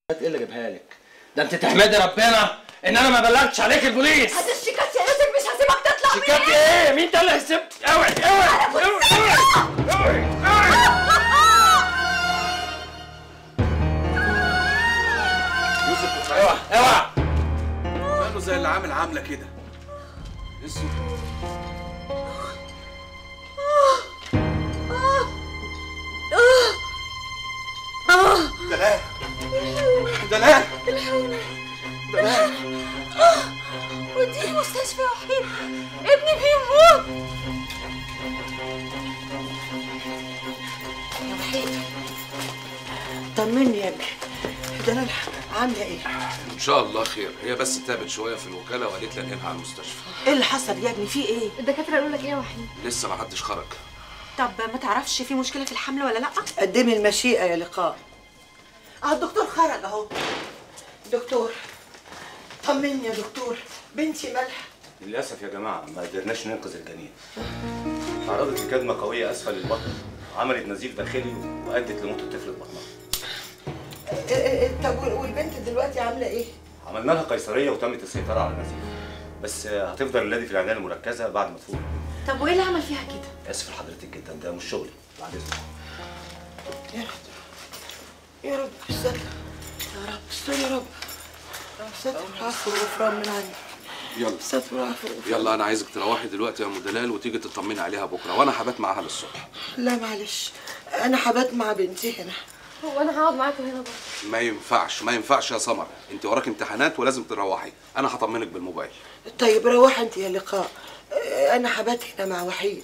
ايه اللي جابها لك ده انت تحمدي ربنا ان انا ما بلغتش عليك البوليس هات الشيكات يا يوسف مش هسيبك تطلع من شيكات ايه مين ده اللي هيسيب اوعي اوعي اوعي اوعي اوعي يوسف اوعي اوعي ماله زي اللي عامل عامله كده ايه الصوت دلال دلال دلال ودي مستشفى وحيد ابني بيموت يا وحيد طمني يا ابني دلال عامله ايه؟ ان شاء الله خير هي بس تعبت شويه في الوكاله وقالت لي انقلها على المستشفى ايه اللي حصل يا ابني في ايه؟ الدكاتره قالوا لك ايه يا وحيد لسه ما حدش خرج طب ما تعرفش في مشكله في الحمل ولا لا قدمي المشيئه يا لقاء اه الدكتور خرج اهو دكتور طمني يا دكتور بنتي مالها للأسف يا جماعة ما قدرناش ننقذ الجنين. تعرضت لكدمة قوية أسفل البطن، عملت نزيف داخلي وأدت لموت الطفل في بطنها. إيه إيه إيه، طب وال- والبنت دلوقتي عامله ايه؟ عملنا لها قيصرية وتمت السيطرة على النزيف. بس آه، هتفضل الولادة في العناية المركزة بعد ما تفوق. طب وايه اللي عمل فيها كده آسف لحضرتك جدا ده مش شغلي. بعد إذنك. يا رب يا رب استر يا رب استر يا رب ستر وعفو وغفران من عندك يلا ستر وعفو وغفران. يلا انا عايزك تروحي دلوقتي يا ام دلال وتيجي تطمني عليها بكره وانا هبات معاها للصبح لا معلش انا هبات مع بنتي هنا هو انا هقعد معاكم هنا برضه ما ينفعش ما ينفعش يا سمر انت وراك امتحانات ولازم تروحي انا هطمنك بالموبايل طيب روح انت يا لقاء آه، انا هبات هنا مع وحيد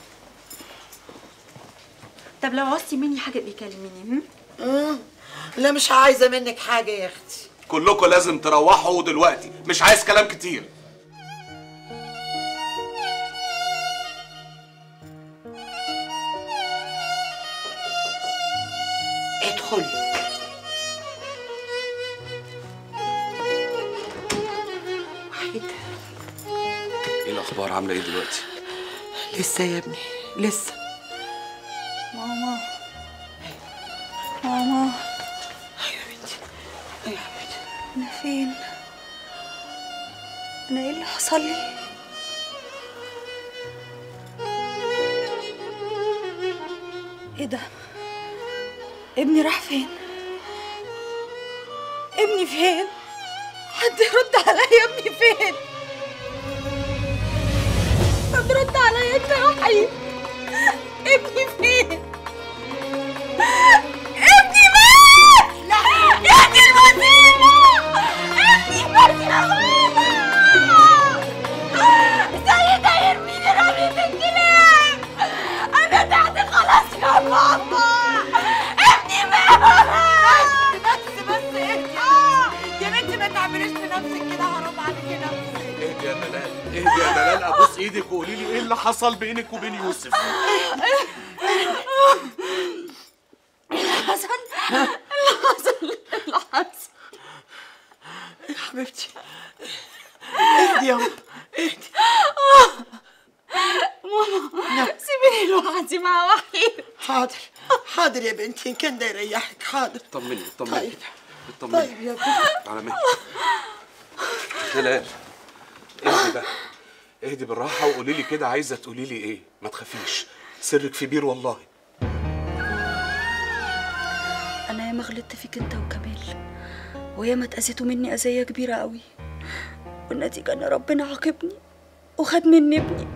طب لو عوزتي مني حاجه بيكلميني هم؟ آه، لا مش عايزه منك حاجه يا اختي كلكم لازم تروحوا دلوقتي مش عايز كلام كتير ادخلي وحيد ايه الاخبار عامله ايه دلوقتي لسه يا ابني لسه ماما ماما ايوه يا بنتي ايوه يا بنتي انا فين انا ايه اللي حصل لي ايه ده ابني راح فين ابني فين حد يرد عليا ابني فين حد رد عليا انت يا وحيد ابني فين ابني مات يا دي المصيبة ابني مات يا ماما زي ده يرميني رمية الكلاب انا تحت خلاص يا ماما ابني مات بس بس اهدي يا بنتي ما تعمليش في نفسك كده حرام عليكي نفسك اهدي يا دلال اهدي يا دلال ابوس ايدك وقولي لي ايه اللي حصل بينك وبين يوسف حسن اللي حصل اللي حصل يا حبيبتي اهدي يا رب اهدي ماما سيبيني لوحدي مع وحيد حاضر حاضر يا بنتي ان كان ده يريحك حاضر طمني طمني طيب اطمني طيب يا بنتي على مهلك دلال اهدي بقى اهدي بالراحه وقولي لي كده عايزه تقولي لي ايه ما تخافيش سرك في بير والله انا ياما غلطت فيك انت وكمال وياما اتأذيتوا مني اذيه كبيره قوي والنتيجه ان ربنا عاقبني وخد مني ابني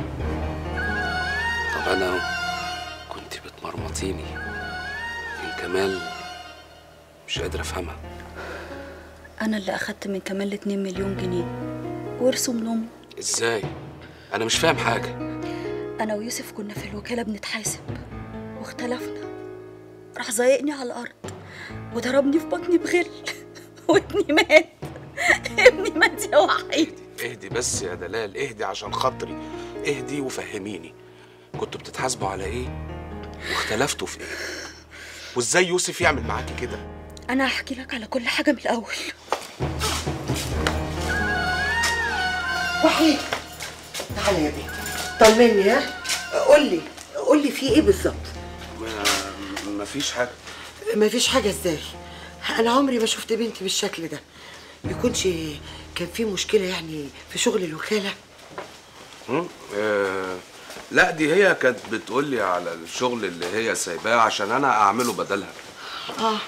طب انا كنت بتمرمطيني لكن كمال مش قادر افهمها انا اللي اخدت من كمال 2 مليون جنيه ورثوا من امه ازاي انا مش فاهم حاجه انا ويوسف كنا في الوكاله بنتحاسب واختلفنا راح زايقني على الارض وضربني في بطني بغل وابني مات ابني مات يا وحيد اهدي بس يا دلال اهدي عشان خاطري اهدي وفهميني كنتوا بتتحاسبوا على ايه واختلفتوا في ايه وازاي يوسف يعمل معاكي كده انا هحكي لك على كل حاجه من الاول وحيد تعالى يا بنتي طمني ها قول لي قول لي في ايه بالظبط ما مفيش حاجه مفيش حاجه ازاي انا عمري ما شفت بنتي بالشكل ده يكونش كان في مشكله يعني في شغل الوكاله هم؟ آه لا دي هي كانت بتقول لي على الشغل اللي هي سايباه عشان انا اعمله بدلها اه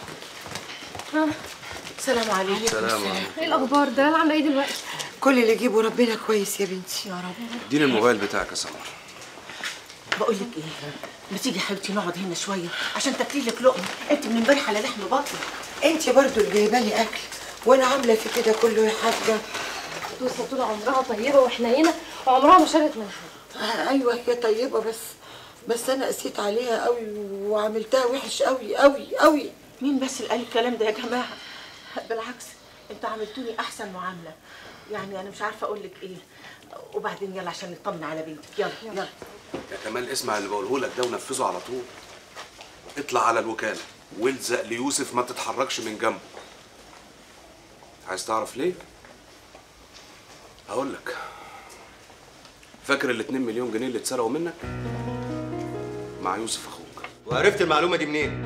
سلام عليكم سلام عليكم ايه الاخبار ده عامله ايه دلوقتي كل اللي يجيبه ربنا كويس يا بنتي يا رب اديني الموبايل بتاعك يا سمر بقول لك ايه ما تيجي يا حبيبتي نقعد هنا شويه عشان تاكلي لك لقمه انت من امبارح على لحم بطنك انت برضو اللي جايبه لي اكل وانا عامله في كده كله يا حاجه توصل طول عمرها طيبه وحنينه وعمرها ما شالت من حد آه ايوه هي طيبه بس بس انا قسيت عليها قوي وعملتها وحش قوي قوي قوي مين بس اللي قال الكلام ده يا جماعه بالعكس انتوا عملتوني احسن معامله يعني انا مش عارفه اقول لك ايه وبعدين يلا عشان نطمن على بنتك يلا يلا يا كمال اسمع اللي بقوله لك ده ونفذه على طول اطلع على الوكاله والزق ليوسف ما تتحركش من جنبه عايز تعرف ليه هقول لك فاكر ال 2 مليون جنيه اللي اتسرقوا منك مع يوسف اخوك وعرفت المعلومة دي منين؟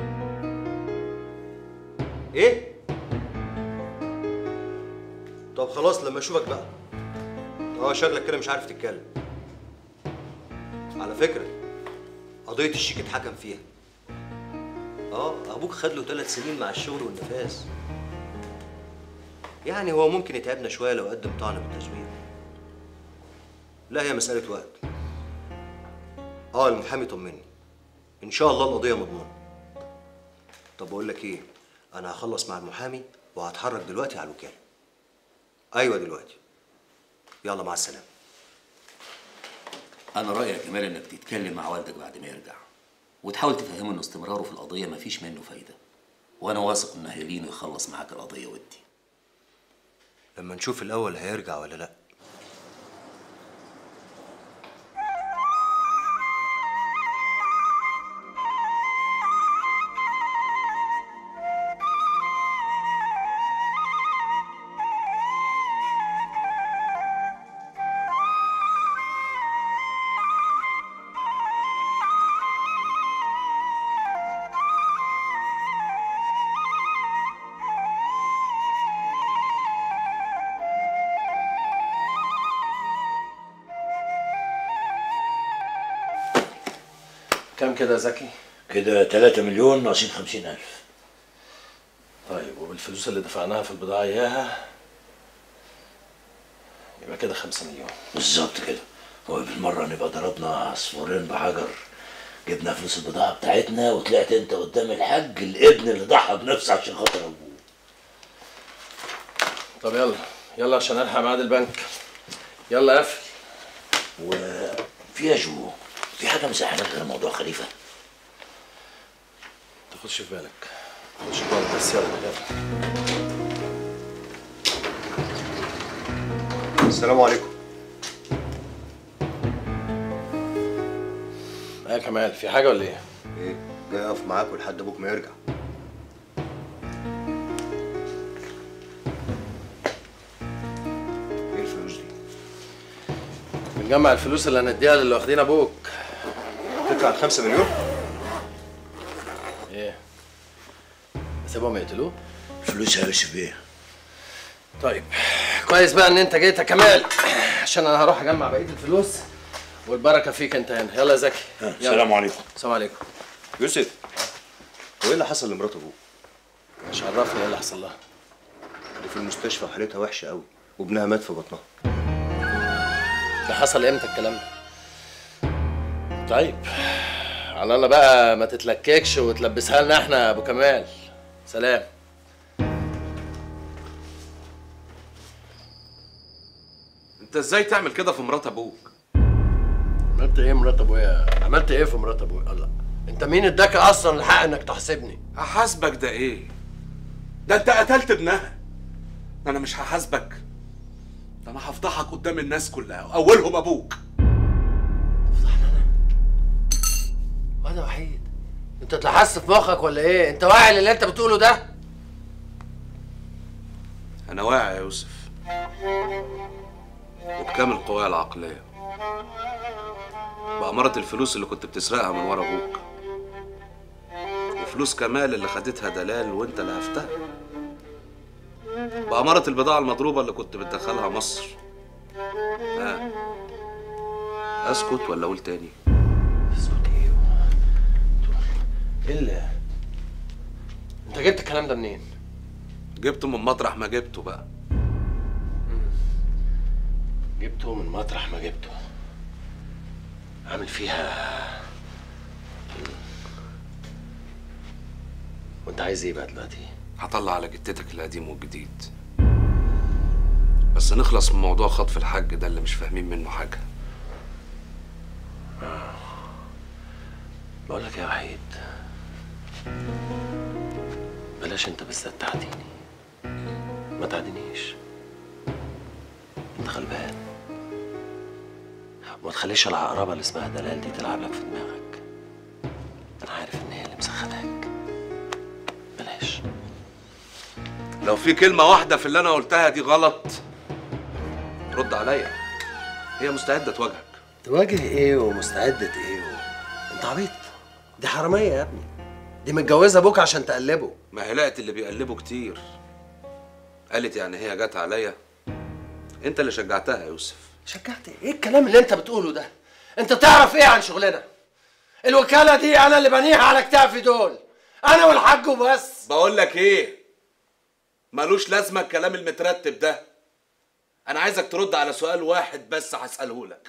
ايه؟ طب خلاص لما اشوفك بقى اه شكلك كده مش عارف تتكلم على فكرة قضية الشيك اتحكم فيها اه ابوك خد له ثلاث سنين مع الشغل والنفاس يعني هو ممكن يتعبنا شوية لو قدم طعن بالتزوير لا هي مسألة وقت اه المحامي طمني ان شاء الله القضيه مضمونه طب بقول لك ايه انا هخلص مع المحامي وهتحرك دلوقتي على الوكاله ايوه دلوقتي يلا مع السلامه أنا رأيي يا كمال إنك تتكلم مع والدك بعد ما يرجع وتحاول تفهمه إن استمراره في القضية مفيش منه فايدة وأنا واثق إن هيلين يخلص معاك القضية ودي لما نشوف الاول هيرجع ولا لا كام كده يا زكي؟ كده 3 مليون ناقصين 50 ألف طيب وبالفلوس اللي دفعناها في البضاعة إياها يبقى كده خمسة مليون بالظبط كده هو بالمرة نبقى ضربنا عصفورين بحجر جبنا فلوس البضاعة بتاعتنا وطلعت انت قدام الحاج الابن اللي ضحى بنفسه عشان خاطر ابوه طب يلا يلا عشان ألحق ميعاد البنك يلا قفل وفي يا جو في حاجة مساحناك غير موضوع خليفة تاخدش في بالك خش في بالك بس يلا يلا السلام عليكم يا كمال في حاجة ولا إيه؟ ايه جاي اقف معاكم لحد ابوك ما يرجع ايه الفلوس دي بنجمع الفلوس اللي هنديها للي واخدين أبوك تطلع ال 5 مليون إيه؟ سيبهم يقتلوه؟ الفلوس يا يوسف ايه طيب كويس بقى ان انت جيت يا كمال عشان انا هروح اجمع بقيه الفلوس والبركه فيك انت هنا يلا يا زكي يلا. السلام عليكم السلام عليكم يوسف هو ايه اللي حصل لمرات ابوك مش عرفني ايه اللي حصل لها دي في المستشفى وحالتها وحشه قوي وابنها مات في بطنها ده حصل امتى الكلام ده طيب على الله بقى ما تتلككش وتلبسها لنا احنا يا ابو كمال سلام انت ازاي تعمل كده في مرات ابوك عملت ايه مرات ابويا عملت ايه في مرات ابويا الله انت مين اداك اصلا الحق انك تحاسبني هحاسبك ده ايه ده انت قتلت ابنها انا مش هحاسبك ده انا هفضحك قدام الناس كلها اولهم ابوك واد وحيد انت اتلحست في مخك ولا ايه انت واعي للي انت بتقوله ده انا واعي يا يوسف وبكامل قوايا العقليه بأمارة الفلوس اللي كنت بتسرقها من ورا ابوك وفلوس كمال اللي خدتها دلال وانت اللي هفتها بأمارة البضاعة المضروبة اللي كنت بتدخلها مصر ها اسكت ولا اقول تاني اسكت ايه ايه اللي انت جبت الكلام ده منين جبته من مطرح ما جبته بقى جبته من مطرح ما جبته عامل فيها وانت عايز ايه بقى دلوقتي هطلع على جتتك القديم والجديد بس نخلص من موضوع خطف الحاج ده اللي مش فاهمين منه حاجة بقول لك يا وحيد بلاش انت بالذات تعديني ما تعدينيش انت غلبان وما تخليش العقربة اللي اسمها دلال دي تلعب لك في دماغك انا عارف ان هي اللي مسخناك بلاش لو في كلمة واحدة في اللي أنا قلتها دي غلط رد عليا هي مستعدة تواجهك تواجه ايه ومستعدة ايه و... انت عبيط دي حرامية يا ابني دي متجوزة ابوك عشان تقلبه ما هي لقت اللي بيقلبوا كتير قالت يعني هي جت عليا انت اللي شجعتها يا يوسف شجعت ايه الكلام اللي انت بتقوله ده انت تعرف ايه عن شغلنا الوكالة دي انا اللي بنيها على كتافي دول انا والحاج وبس بقول لك ايه ملوش لازمه الكلام المترتب ده انا عايزك ترد على سؤال واحد بس هساله لك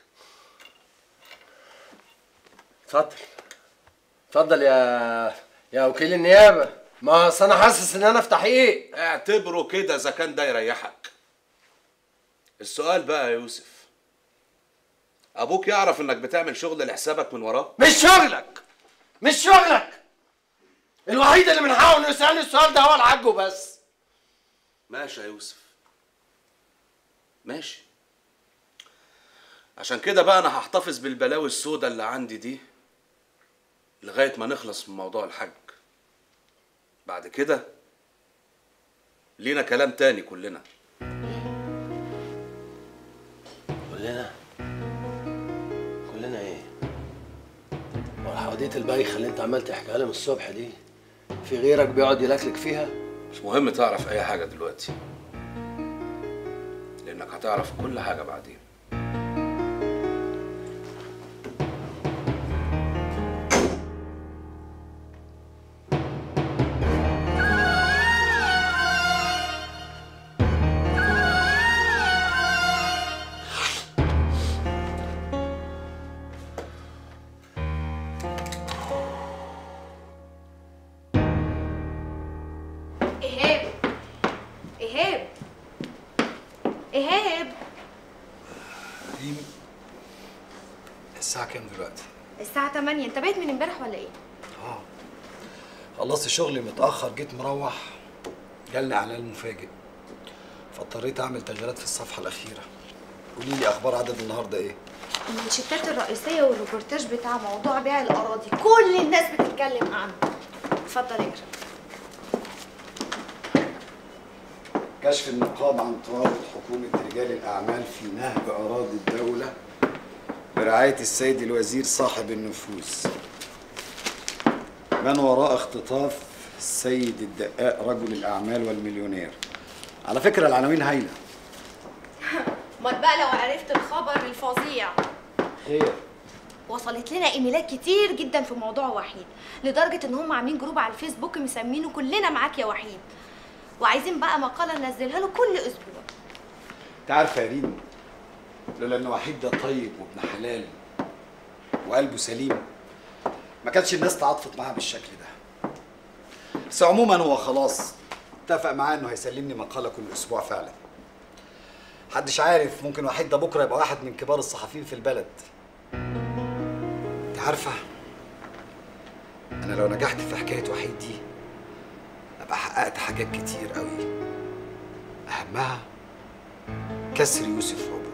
اتفضل اتفضل يا يا وكيل النيابة ما اصل انا حاسس ان انا في تحقيق اعتبره كده اذا كان ده يريحك السؤال بقى يا يوسف ابوك يعرف انك بتعمل شغل لحسابك من وراه مش شغلك مش شغلك الوحيد اللي من حقه انه يسالني السؤال ده هو الحاج وبس ماشي يا يوسف ماشي عشان كده بقى انا هحتفظ بالبلاوي السوداء اللي عندي دي لغايه ما نخلص من موضوع الحج بعد كده لينا كلام تاني كلنا كلنا كلنا ايه هو الحواديت البايخه اللي انت عمال تحكيها لي من الصبح دي في غيرك بيقعد يلكلك فيها مش مهم تعرف اي حاجه دلوقتي لانك هتعرف كل حاجه بعدين ايهاب ايهاب ايهاب الساعة كام دلوقتي؟ الساعة 8 انت بايت من امبارح ولا ايه؟ اه خلصت شغلي متأخر جيت مروح جالنا إعلان مفاجئ فاضطريت أعمل تغييرات في الصفحة الأخيرة قولي لي أخبار عدد النهاردة إيه؟ المنشطات الرئيسية والريبورتاج بتاع موضوع بيع الأراضي كل الناس بتتكلم عنه اتفضل اقرا كشف النقاب عن تورط حكومة رجال الأعمال في نهب أراضي الدولة برعاية السيد الوزير صاحب النفوذ من وراء اختطاف السيد الدقاق رجل الأعمال والمليونير على فكرة العناوين هايلة امال بقى لو عرفت الخبر الفظيع خير وصلت لنا ايميلات كتير جدا في موضوع وحيد لدرجه ان هم عاملين جروب على الفيسبوك مسمينه كلنا معاك يا وحيد وعايزين بقى مقاله ننزلها له كل اسبوع انت عارف يا ريم لولا ان وحيد ده طيب وابن حلال وقلبه سليم ما كانتش الناس تعاطفت معاه بالشكل ده بس عموما هو خلاص اتفق معاه انه هيسلمني مقاله كل اسبوع فعلا محدش عارف ممكن وحيد ده بكره يبقى واحد من كبار الصحفيين في البلد انت عارفه انا لو نجحت في حكايه وحيد دي ابقى حققت حاجات كتير قوي اهمها كسر يوسف وابوه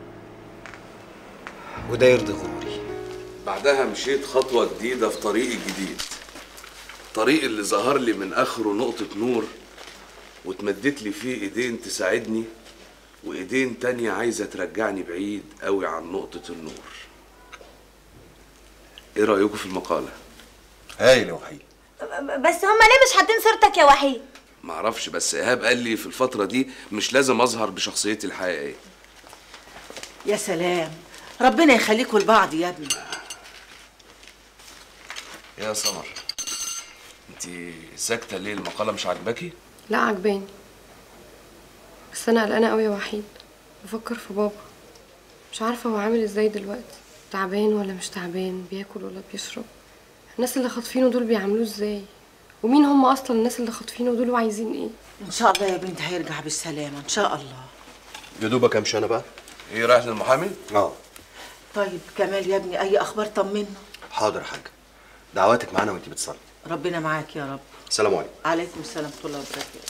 وده يرضي غروري بعدها مشيت خطوة جديدة في طريقي الجديد طريق اللي ظهر لي من آخره نقطة نور واتمدت لي فيه ايدين تساعدني وايدين تانية عايزة ترجعني بعيد قوي عن نقطة النور ايه رأيكم في المقالة؟ هايل يا وحيد بس هما ليه مش حاطين صورتك يا وحيد معرفش بس ايهاب قال لي في الفتره دي مش لازم اظهر بشخصيتي الحقيقيه يا سلام ربنا يخليكوا لبعض يا ابني يا سمر انت ساكته ليه المقاله مش عاجباكي لا عجباني بس انا قلقانه قوي يا وحيد بفكر في بابا مش عارفه هو عامل ازاي دلوقتي تعبان ولا مش تعبان بياكل ولا بيشرب الناس اللي خاطفينه دول بيعملوه ازاي ومين هم اصلا الناس اللي خاطفينه دول وعايزين ايه ان شاء الله يا بنت هيرجع بالسلامه ان شاء الله يا دوبك امشي انا بقى ايه رايح للمحامي اه طيب كمال يا ابني اي اخبار طمنا حاضر يا حاجه دعواتك معانا وانت بتصلي ربنا معاك يا رب سلام عليكم عليكم السلام ورحمه الله وبركاته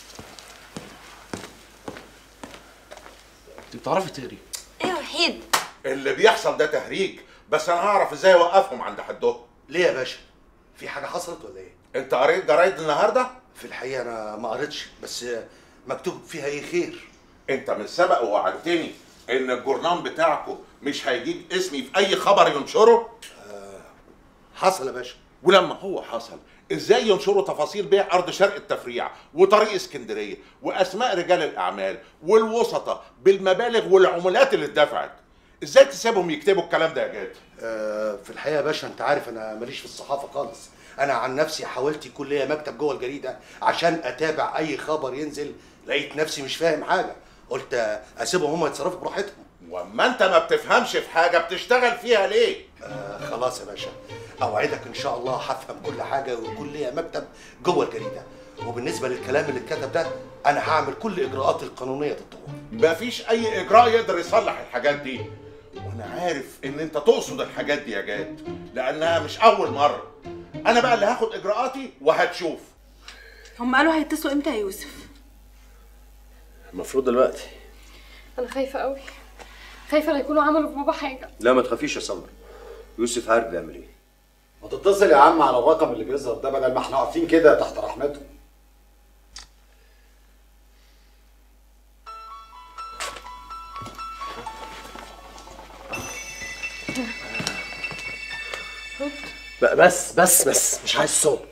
انت بتعرفي تقري ايه يا وحيد اللي بيحصل ده تهريج بس انا هعرف ازاي اوقفهم عند حدهم ليه يا باشا؟ في حاجة حصلت ولا ايه؟ انت قريت جرايد النهارده في الحقيقة أنا ما قريتش بس مكتوب فيها إيه خير؟ انت من سبق ووعدتني ان الجورنال بتاعكم مش هيجيب اسمي في اي خبر ينشره حصل يا باشا ولما هو حصل ازاي ينشروا تفاصيل بيع ارض شرق التفريع وطريق اسكندريه واسماء رجال الاعمال والوسطاء بالمبالغ والعمولات اللي اتدفعت ازاي تسيبهم يكتبوا الكلام ده يا جاد آه في الحقيقة يا باشا أنت عارف أنا ماليش في الصحافة خالص أنا عن نفسي حاولت يكون ليا مكتب جوه الجريدة عشان أتابع أي خبر ينزل لقيت نفسي مش فاهم حاجة قلت أسيبهم هم يتصرفوا براحتهم واما انت ما بتفهمش في حاجه بتشتغل فيها ليه آه خلاص يا باشا اوعدك ان شاء الله هفهم كل حاجه ويكون ليا مكتب جوه الجريده وبالنسبه للكلام اللي اتكتب ده انا هعمل كل اجراءات القانونيه ضدهم مفيش اي اجراء يقدر يصلح الحاجات دي وانا عارف ان انت تقصد الحاجات دي يا جاد لانها مش اول مره انا بقى اللي هاخد اجراءاتي وهتشوف هم قالوا هيتصلوا امتى يا يوسف المفروض دلوقتي انا خايفه قوي خايفه لا يكونوا عملوا في بابا حاجه لا ما تخافيش يا سمر يوسف عارف بيعمل ايه ما تتصل يا عم على الرقم اللي بيظهر ده بدل ما احنا واقفين كده تحت رحمته بقى بس بس بس مش عايز صوت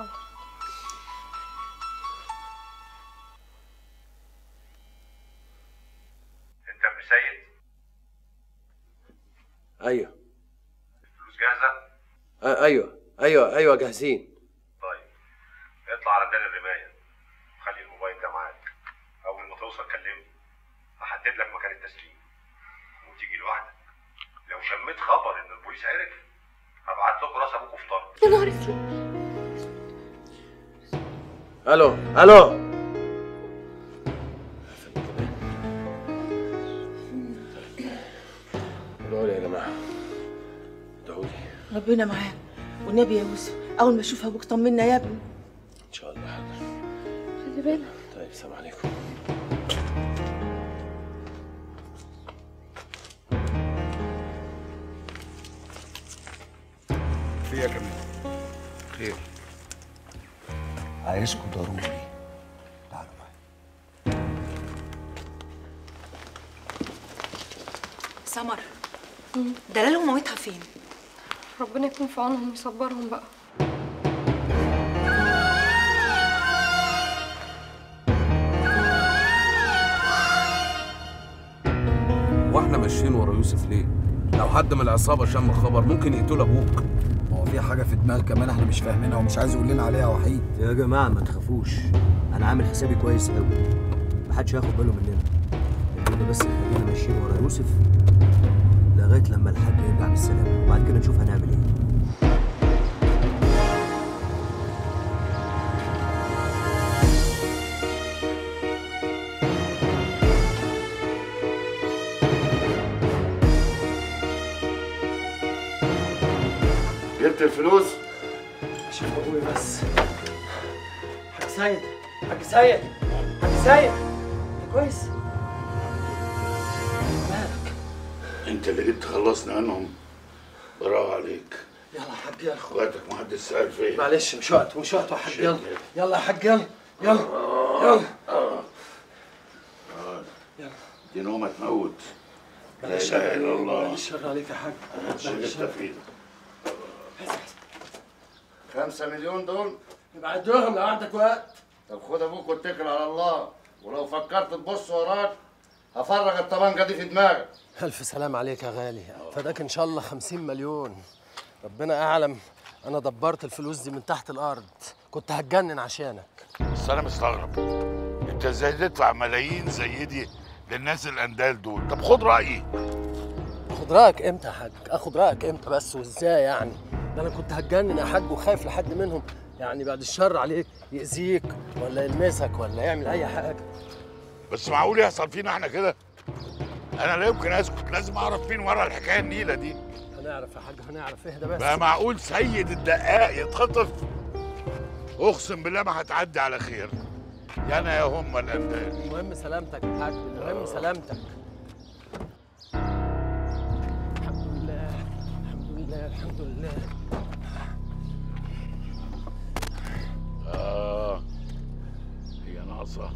انت ابن سيد ايوه الفلوس جاهزه آه ايوه ايوه ايوه جاهزين طيب اطلع على ميدان الرمايه وخلي الموبايل ده معاك اول ما توصل كلمني هحدد لك مكان التسليم وتيجي لوحدك لو شميت خبر ان البوليس عرف هبعت لكم راس ابوكوا في طرد يا نهار اسود الو الو ادعوا لي يا جماعه ادعوا لي ربنا معاك والنبي يا يوسف اول ما اشوف ابوك طمنا يا ابني ان شاء الله حاضر خلي بالك طيب السلام عليكم في يا كمان خير عايزكم ضروري تعالوا معايا سمر دلال ومامتها فين ربنا يكون في عونهم ويصبرهم بقى واحنا ماشيين ورا يوسف ليه لو حد من العصابه شم خبر ممكن يقتل ابوك ما هو في حاجه في دماغ كمان احنا مش فاهمينها ومش عايز يقول لنا عليها وحيد يا جماعه ما تخافوش انا عامل حسابي كويس قوي محدش هياخد باله مننا خلينا بس خلينا ماشيين ورا يوسف لغايه لما الحاج يرجع بالسلامه وبعد كده نشوف هنعمل ايه جبت الفلوس شوف ابوي بس حاج سيد حاج سيد حاج سيد انت كويس مالك انت اللي جيت تخلصنا عنهم برافو عليك يلا يا حاج يلا اخواتك محدش سأل فين معلش مش وقت مش وقت يا حاج يلا يلا يا حاج يلا يلا يلا يلا دي نومة تموت لا بلاش اله الا بعد الله الشر عليك يا حاج شيل بعد الشر. انت في ايدك خمسة مليون دول بعدهم لو عندك وقت طب خد ابوك واتكل على الله ولو فكرت تبص وراك هفرغ الطبنجه دي في دماغك ألف سلام عليك يا غالي فداك إن شاء الله خمسين مليون ربنا أعلم أنا دبرت الفلوس دي من تحت الأرض كنت هتجنن عشانك بس انا مستغرب انت ازاي تدفع ملايين زي دي للناس الاندال دول طب خد رايي أخد رأيك إمتى يا حاج أخد رأيك إمتى بس وإزاي يعني ده أنا كنت هتجنن يا حاج وخايف لحد منهم يعني بعد الشر عليك يأذيك ولا يلمسك ولا يعمل أي حاجة بس معقول يحصل فينا احنا كده انا لا يمكن اسكت لازم اعرف مين ورا الحكايه النيله دي هنعرف يا حاج هنعرف اهدى بس بقى معقول سيد الدقاق يتخطف اقسم بالله ما هتعدي على خير يا انا يا هم الاندال المهم سلامتك يا حاج المهم سلامتك الحمد لله الحمد لله الحمد لله اه هي ناقصه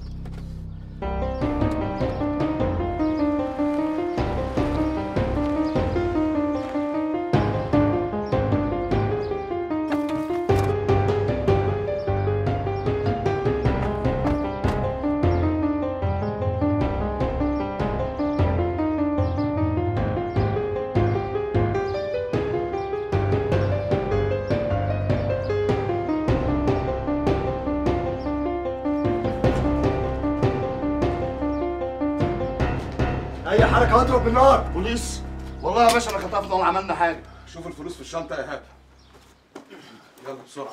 اي حركه هضرب بالنار بوليس والله يا باشا انا خطفنا وما عملنا حاجه شوف الفلوس في الشنطه يا هاب يلا بسرعه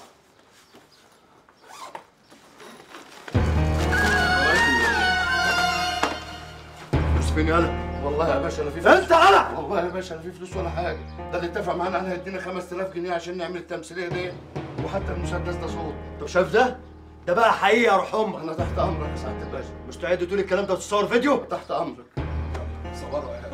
فلوس فين يالا والله يا باشا انا في أنت يالا! والله يا باشا انا في فلوس ولا حاجه ده اللي اتفق معانا انا هيدينا 5000 جنيه عشان نعمل التمثيليه دي وحتى المسدس ده صوت طب شايف ده؟ ده بقى حقيقي يا روح امك انا تحت امرك يا سعاده الباشا مستعد تقول الكلام ده وتصور فيديو؟ تحت امرك صوروا يا هاب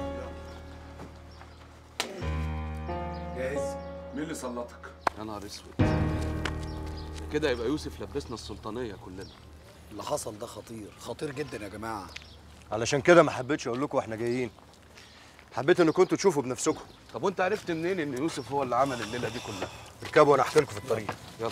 يلا جاهز مين اللي سلطك يا نهار اسود كده يبقى يوسف لبسنا السلطانيه كلنا اللي حصل ده خطير خطير جدا يا جماعه علشان كده ما حبيتش اقول لكم واحنا جايين حبيت انكم انتوا تشوفوا بنفسكم طب وانت عرفت منين ان يوسف هو اللي عمل الليله دي كلها اركبوا وانا احكي لكم في الطريق يلا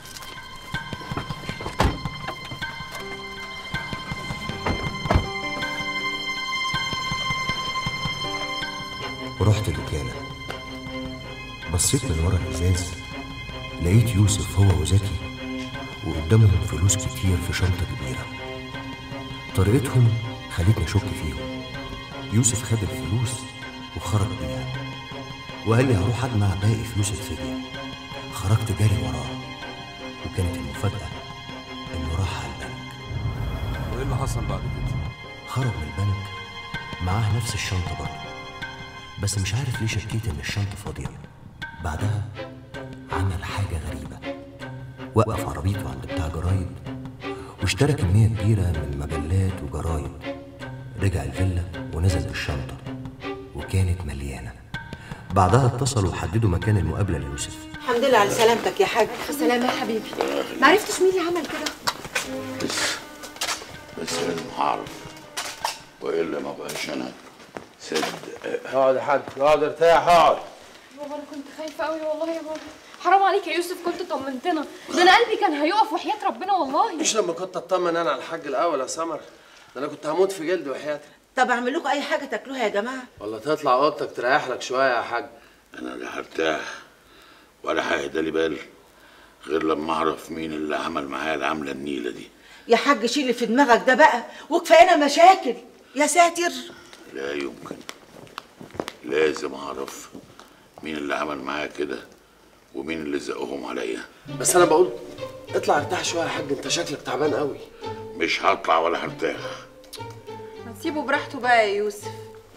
ورحت الوكالة بصيت من ورا الإزاز لقيت يوسف هو وزكي وقدامهم فلوس كتير في شنطة كبيرة طريقتهم خلتني أشك فيهم يوسف خد الفلوس وخرج بيها وقال لي هروح أجمع باقي فلوس الفدية خرجت جري وراه وكانت المفاجأة إنه راح على البنك وايه اللي حصل بعد كده خرج من البنك معاه نفس الشنطة برضه بس مش عارف ليه شكيت إن الشنطة فاضية بعدها عمل حاجة غريبة وقف عربيته عند بتاع جرايد واشترى كمية كبيرة من مجلات وجرايد رجع الفيلا ونزل بالشنطة وكانت مليانة بعدها اتصلوا وحددوا مكان المقابلة ليوسف الحمد لله على سلامتك يا حاج سلامة يا حبيبي ما عرفتش مين اللي عمل كده بس بس لازم هعرف والا ما بقاش انا صدق اقعد يا حاج اقعد ارتاح اقعد بابا انا كنت خايفة قوي والله يا بابا حرام عليك يا يوسف كنت طمنتنا ده انا قلبي كان هيقف وحياة ربنا والله مش لما كنت اطمن انا على الحاج الاول يا سمر ده انا كنت هموت في جلدي وحياتك طب اعمل لكم اي حاجه تاكلوها يا جماعه ولا تطلع اوضتك تريح لك شويه يا حاج انا لا هرتاح ولا هيهدى لي بال غير لما اعرف مين اللي عمل معايا العمله النيله دي يا حاج شيل اللي في دماغك ده بقى وكفاينا مشاكل يا ساتر لا يمكن لازم اعرف مين اللي عمل معايا كده ومين اللي زقهم عليا بس انا بقول اطلع ارتاح شويه يا حاج انت شكلك تعبان قوي مش هطلع ولا هرتاح ما تسيبه براحته بقى يا يوسف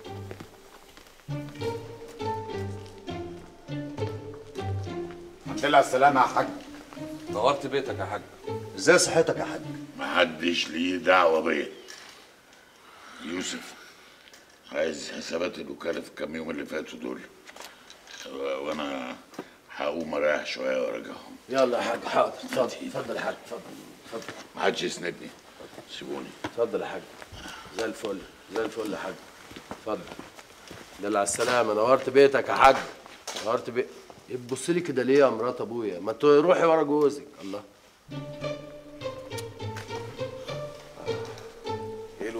الحمد لله على السلامه يا حاج نورت بيتك يا حاج ازاي صحتك يا حاج محدش ليه دعوه بيا يوسف عايز حسابات الوكاله في الكام يوم اللي فاتوا دول و- وانا هقوم اريح شويه وارجعهم يلا يا حاج حاضر اتفضل اتفضل يا حاج اتفضل اتفضل محدش يسندني سيبوني اتفضل يا حاج زي الفل زي الفل يا حاج اتفضل دل على السلامه نورت بيتك يا حاج نورت بيت بتبص لي كده ليه يا مرات ابويا ما انت روحي ورا جوزك الله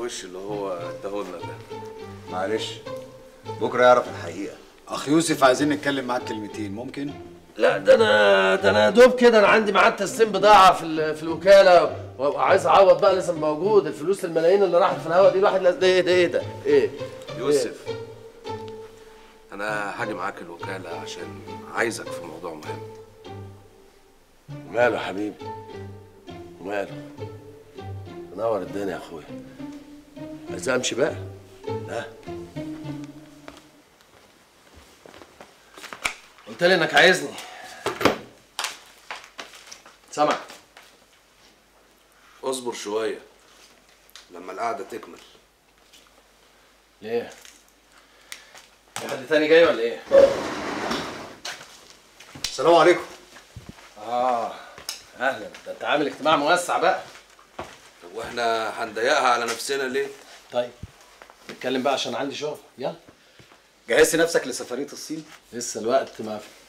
الوش اللي هو اداهولنا ده معلش بكره يعرف الحقيقه اخ يوسف عايزين نتكلم معاك كلمتين ممكن لا ده انا ده انا يا دوب كده انا عندي ميعاد تسليم بضاعه في ال- في الوكاله وعايز اعوض بقى لازم موجود الفلوس الملايين اللي راحت في الهوا دي الواحد لازم ده ايه ده ايه ده ايه يوسف انا هاجي معاك الوكاله عشان عايزك في موضوع مهم ماله يا حبيبي ماله منور الدنيا يا اخويا عايز امشي بقى ها قلت لي انك عايزني سامع اصبر شويه لما القعده تكمل ليه في حد تاني جاي ولا ايه السلام عليكم اه اهلا ده انت عامل اجتماع موسع بقى طب واحنا هنضيقها على نفسنا ليه طيب نتكلم بقى عشان عندي شغل يلا جهزت نفسك لسفريه الصين لسه الوقت ما في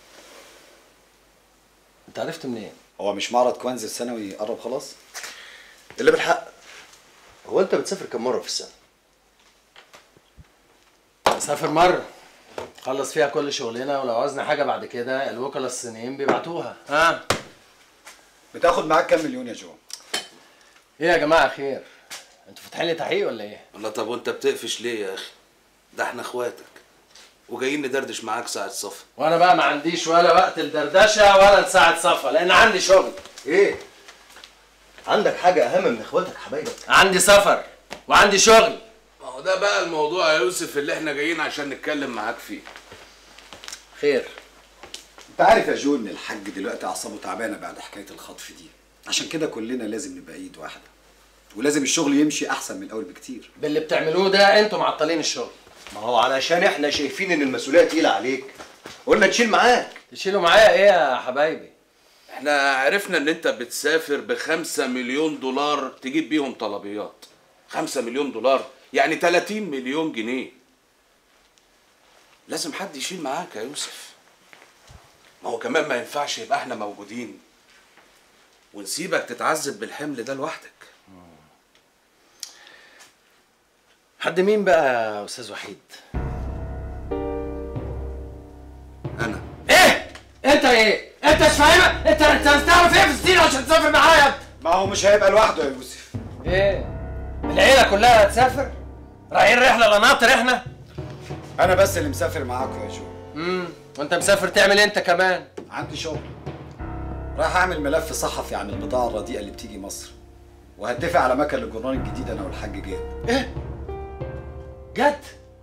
انت عرفت منين هو مش معرض كوانز السنوي قرب خلاص اللي بالحق هو انت بتسافر كم مره في السنه اسافر مره خلص فيها كل شغلنا ولو عاوزنا حاجه بعد كده الوكلاء الصينيين بيبعتوها ها بتاخد معاك كام مليون يا جو ايه يا جماعه خير انتوا فاتحين لي تحقيق ولا ايه الله طب وانت بتقفش ليه يا اخي ده احنا اخواتك وجايين ندردش معاك ساعه صفا وانا بقى ما عنديش ولا وقت لدردشه ولا لساعه صفا لان عندي شغل ايه عندك حاجه اهم من اخواتك حبايبك عندي سفر وعندي شغل ما هو ده بقى الموضوع يا يوسف اللي احنا جايين عشان نتكلم معاك فيه خير انت عارف يا جو ان الحاج دلوقتي اعصابه تعبانه بعد حكايه الخطف دي عشان كده كلنا لازم نبقى ايد واحده ولازم الشغل يمشي احسن من الاول بكتير باللي بتعملوه ده انتوا معطلين الشغل ما هو علشان احنا شايفين ان المسؤوليه تقيله عليك قلنا تشيل معاك تشيلوا معايا ايه يا حبايبي احنا عرفنا ان انت بتسافر بخمسة مليون دولار تجيب بيهم طلبيات خمسة مليون دولار يعني 30 مليون جنيه لازم حد يشيل معاك يا يوسف ما هو كمان ما ينفعش يبقى احنا موجودين ونسيبك تتعذب بالحمل ده لوحدك حد مين بقى يا استاذ وحيد انا انت ايه انت مش فاهمك انت انت تعرف ايه في السين عشان تسافر معايا ما هو مش هيبقى لوحده يا يوسف ايه العيله كلها هتسافر رايحين رحله لناطر احنا انا بس اللي مسافر معاكم يا جو امم وانت مسافر تعمل إيه انت كمان عندي شغل رايح اعمل ملف صحفي عن البضاعه الرديئه اللي بتيجي مصر وهتفق على مكن للجرنان الجديد انا والحاج جاد ايه جد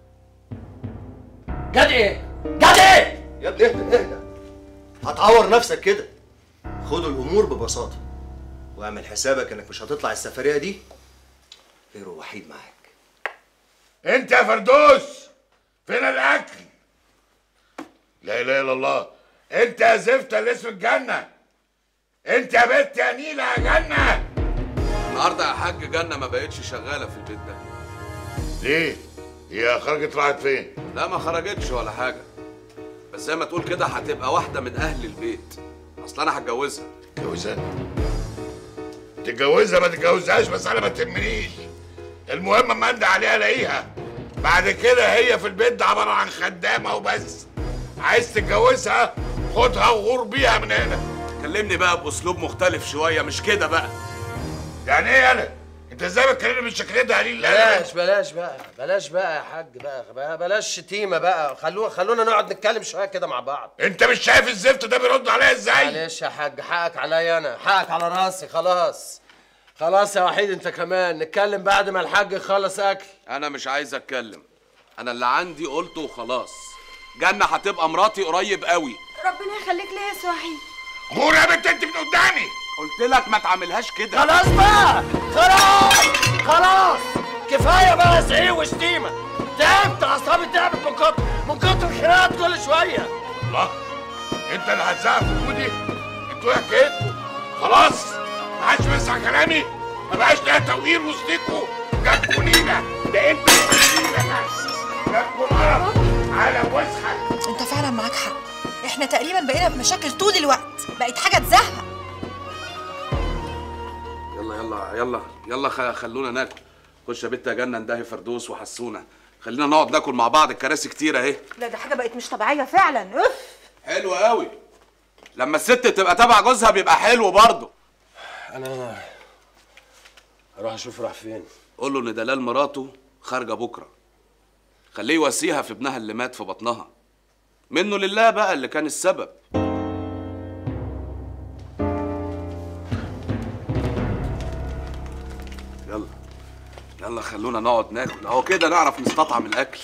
جد ايه جد ايه يا ابني اهدى اهدى هتعور نفسك كده خد الامور ببساطه واعمل حسابك انك مش هتطلع السفريه دي غير وحيد معاك انت يا فردوس فين الاكل لا اله الا الله انت يا زفت اللي اسم الجنه انت يا بنت يا نيله يا جنه النهارده يا حاج جنة ما بقتش شغالة في البيت ده ليه؟ هي خرجت راحت فين؟ لا ما خرجتش ولا حاجة بس زي ما تقول كده هتبقى واحدة من أهل البيت أصل أنا هتجوزها تتجوزها؟ تتجوزها ما تتجوزهاش بس أنا ما تهمنيش المهم اما أندى عليها ألاقيها بعد كده هي في البيت ده عبارة عن خدامة وبس عايز تتجوزها خدها وغور بيها من هنا كلمني بقى بأسلوب مختلف شوية مش كده بقى يعني إيه أنا؟ أنت إزاي بتكلمني بالشكل ده يا قليل بلاش بلاش بقى بلاش بقى يا حاج بقى, بقى بلاش شتيمه بقى خلونا خلونا نقعد نتكلم شويه كده مع بعض انت مش شايف الزفت ده بيرد عليا ازاي معلش يا حاج حقك عليا انا حقك على راسي خلاص خلاص يا وحيد انت كمان نتكلم بعد ما الحاج يخلص اكل أنا مش عايز أتكلم أنا اللي عندي قلته وخلاص جنة هتبقى مراتي قريب قوي ربنا يخليك ليا يا سوحي غور يا بنت انت من قدامي قلت لك ما تعملهاش كده خلاص بقى خلاص خلاص كفايه بقى زعيق وشتيمه تعبت اعصابي تعبت من كتر من كتر الخناقات كل شويه الله انت اللي هتزعق في وجودي انتوا ايه حكايتكم خلاص ما حدش بيسمع كلامي ما بقاش ليها توقير وسطيكوا جاتكوا نيله ده انتوا نيله بس جاتكوا مرض على وسخك انت فعلا معاك حق احنا تقريبا بقينا في مشاكل طول الوقت بقت حاجه تزهق يلا يلا يلا يلا خ- خلونا ناكل خش يا بت يا جنه ندهي فردوس وحسونه خلينا نقعد ناكل مع بعض الكراسي كتير اهي لا ده حاجه بقت مش طبيعيه فعلا اف حلو قوي لما الست تبقى تبع جوزها بيبقى حلو برضه انا اروح اشوف راح فين قول له ان دلال مراته خارجه بكره خليه يواسيها في ابنها اللي مات في بطنها منه لله بقى اللي كان السبب يلا يلا خلونا نقعد ناكل اهو كده نعرف نستطعم الاكل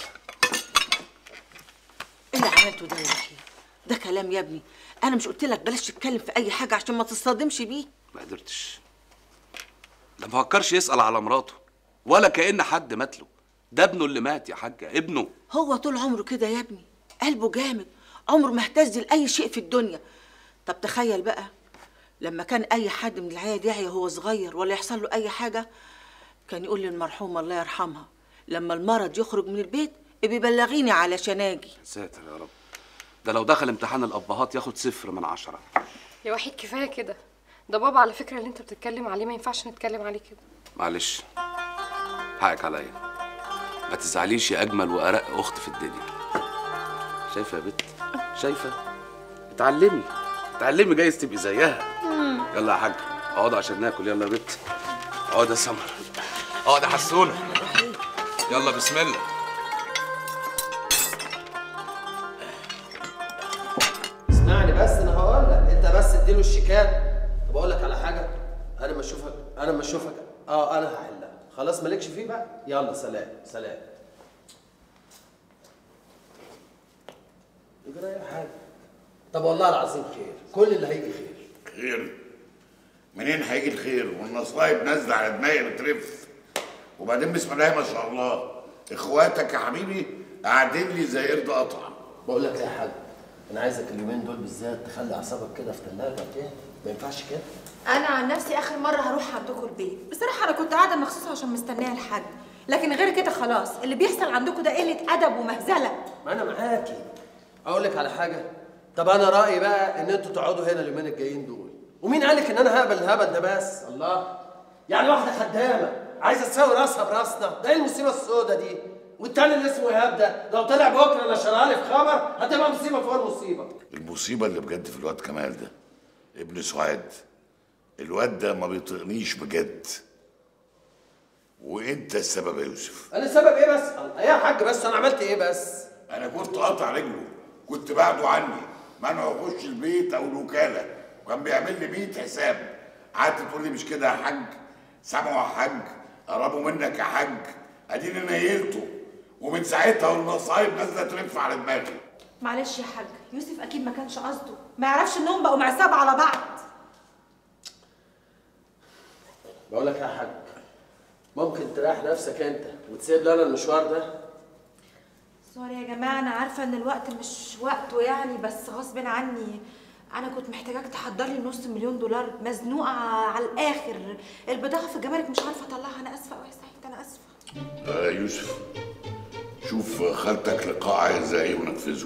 ايه اللي عملته ده يا اخي ده كلام يا ابني انا مش قلت لك بلاش تتكلم في اي حاجه عشان ما تصطدمش بيه ما قدرتش ده ما فكرش يسأل على مراته ولا كأن حد مات له ده ابنه اللي مات يا حاجة ابنه هو طول عمره كده يا ابني قلبه جامد عمره ما اهتز لاي شيء في الدنيا طب تخيل بقى لما كان اي حد من العيال يعيا وهو صغير ولا يحصل له اي حاجه كان يقول للمرحومه الله يرحمها لما المرض يخرج من البيت بيبلغيني علشان اجي ساتر يا رب ده لو دخل امتحان الأبهات ياخد صفر من عشرة يا وحيد كفايه كده ده بابا على فكره اللي انت بتتكلم عليه ما ينفعش نتكلم عليه كده معلش حقك عليا ما تزعليش يا أجمل وأرق أخت في الدنيا شايفة يا بت شايفة اتعلمي اتعلمي جايز تبقي زيها يلا يا حاج اقعد عشان ناكل يلا يا بت اقعد يا سمر اقعد يا حسونه يلا بسم الله اسمعني بس انا هقول لك انت بس اديله الشيكات طب اقول لك على حاجه انا ما اشوفك انا ما اشوفك اه انا هحلها خلاص مالكش فيه بقى يلا سلام سلام يجرى اي حاجه طب والله العظيم خير كل اللي هيجي خير خير منين هيجي الخير والنصايب نازله على دماغي بترف وبعدين بسم الله ما شاء الله اخواتك يا حبيبي قاعدين لي زي قرد قطع بقول لك إيه يا حاج انا عايزك اليومين دول بالذات تخلي اعصابك كده في ثلاجه كده ما ينفعش كده انا عن نفسي اخر مره هروح عندكم البيت بصراحه انا كنت قاعده مخصوص عشان مستنيه الحاج لكن غير كده خلاص اللي بيحصل عندكم ده قله ادب ومهزله ما انا معاكي اقول لك على حاجه طب انا رايي بقى ان انتوا تقعدوا هنا اليومين الجايين دول ومين قالك ان انا هقبل الهبل ده بس الله يعني واحده خدامه عايزه تساوي راسها براسنا ده ايه المصيبه السوداء دي والتاني اللي اسمه ايهاب ده لو طلع بكره نشرها لي في خبر هتبقى مصيبه فوق المصيبه المصيبه اللي بجد في الواد كمال ده ابن سعاد الواد ده ما بيطيقنيش بجد وانت السبب يا يوسف انا السبب ايه بس الله، ايه يا حاج بس انا عملت ايه بس انا كنت قاطع رجله كنت بعده عني منع يخش البيت او الوكاله وكان بيعمل لي 100 حساب قعدت تقول لي مش كده يا حاج سامعوا يا حاج قربوا منك يا حاج اديني نيلته ومن ساعتها والمصايب نازله تلف على دماغي معلش يا حاج يوسف اكيد ما كانش قصده ما يعرفش انهم بقوا معصاب على بعض بقول لك يا حاج ممكن تريح نفسك انت وتسيب لي انا المشوار ده سوري يا جماعه انا عارفه ان الوقت مش وقته يعني بس غصب عني انا كنت محتاجاك تحضر لي نص مليون دولار مزنوقه على الاخر البضاعه في الجمارك مش عارفه اطلعها انا اسفه قوي يا سعيد انا اسفه آه يوسف شوف خالتك لقاء عايزه ايه ونفذه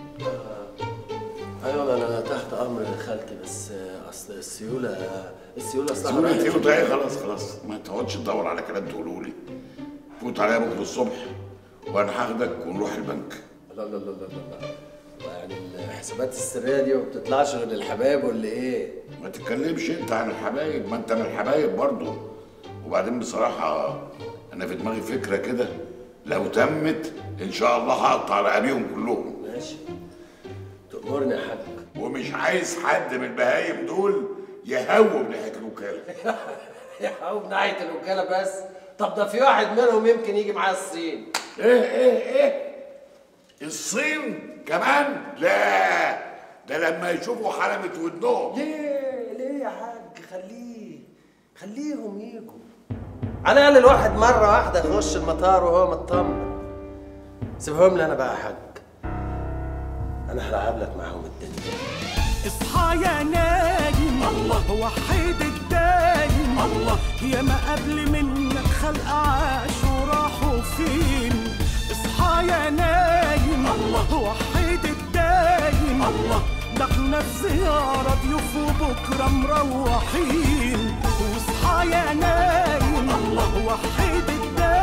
ايوه انا تحت امر خالتي بس اصل السيوله السيوله اصلها سيبوني راحت. تيجوا تعالى خلاص خلاص ما تقعدش تدور على كلام تقوله لي فوت عليا بكره الصبح وانا هاخدك ونروح البنك لا لا لا لا لا يعني الحسابات السريه دي ما بتطلعش غير للحبايب ولا ايه؟ ما تتكلمش انت عن الحبايب ما انت من الحبايب برضه وبعدين بصراحه انا في دماغي فكره كده لو تمت ان شاء الله هقطع رقابيهم كلهم ماشي تأمرني يا حاج ومش عايز حد من البهايم دول يهوب ناحيه الوكاله يا حبيب ناحيه الوكاله بس طب ده في واحد منهم يمكن يجي معايا الصين ايه ايه ايه الصين كمان لا ده لما يشوفوا حلمة ودنهم ليه ليه يا حاج خليه خليهم يجوا على الاقل الواحد مره واحده يخش المطار وهو مطمن سيبهم لي انا بقى يا حاج انا هلعب لك معاهم الدنيا اصحى يا نايم الله وحيد الدايم الله يا ما قبل منك خلق عاش وراحوا فين اصحى يا نايم الله وحيد الدايم الله ده احنا في زيارة ضيوف وبكرة مروحين واصحى يا نايم الله وحيد الدايم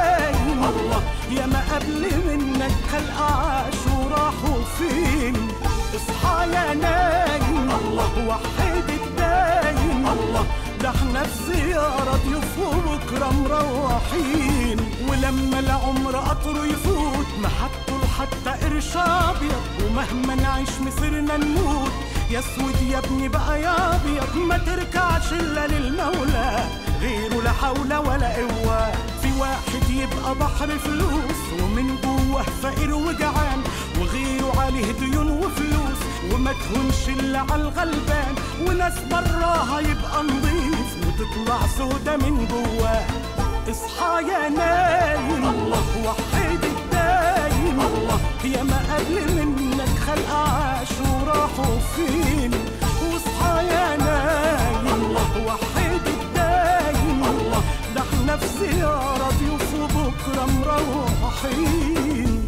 الله يا ما قبل منك خلق عاش وراحوا فين اصحى يا نايم الله وحد الدايم الله ده احنا في زيارة ضيوف وبكرة مروحين ولما العمر قطره يفوت محطه حتى قرش ابيض ومهما نعيش مصيرنا نموت يا اسود يا ابني بقى يا ابيض ما تركعش الا للمولى غيره لا حول ولا قوة في واحد يبقى بحر فلوس ومن جوه فقير وجعان وغيره عليه ديون وفلوس وما تهونش الا على الغلبان وناس براها يبقى نضيف وتطلع سودا من جواه اصحى يا نايم الله وحد الدايم الله يا ما قبل منك خلق عاش وراحوا فين واصحى يا نايم الله وحد الدايم الله ده احنا في زيارة ضيوف وبكرة مروحين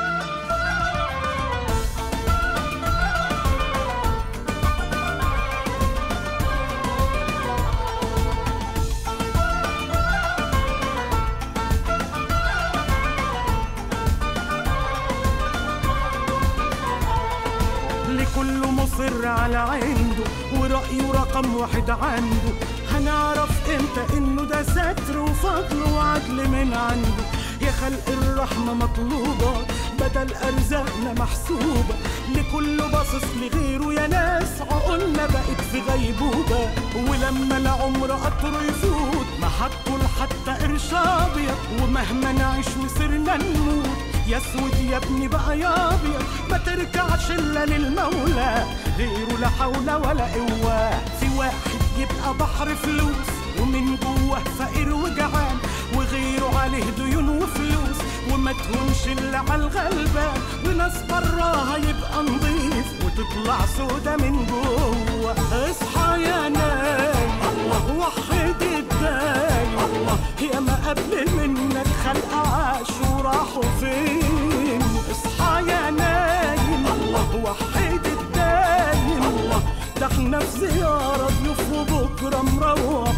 لكل مصر على عنده ورأيه رقم واحد عنده هنعرف امتى انه ده ستر وفضل وعدل من عنده يا خلق الرحمة مطلوبة بدل أرزاقنا محسوبة لكل باصص لغيره يا ناس عقولنا بقت في غيبوبة ولما العمر قطره يفوت محطه لحتى قرش أبيض ومهما نعيش مصيرنا نموت يا اسود يا ابني بقى يا ابيض ما تركعش الا للمولى غيره لا حول ولا قوه في واحد يبقى بحر فلوس ومن جوه فقير وجعان وغيره عليه ديون وفلوس وما تهونش الا على الغلبان وناس براها يبقى نضيف وتطلع سودا من جوه اصحى يا نايم الله وحد الدايم الله يا ما قبل منك خلق عاش وراحوا فين اصحى يا نايم الله وحد الدايم الله ده احنا في زيارة ضيوف وبكرة مروح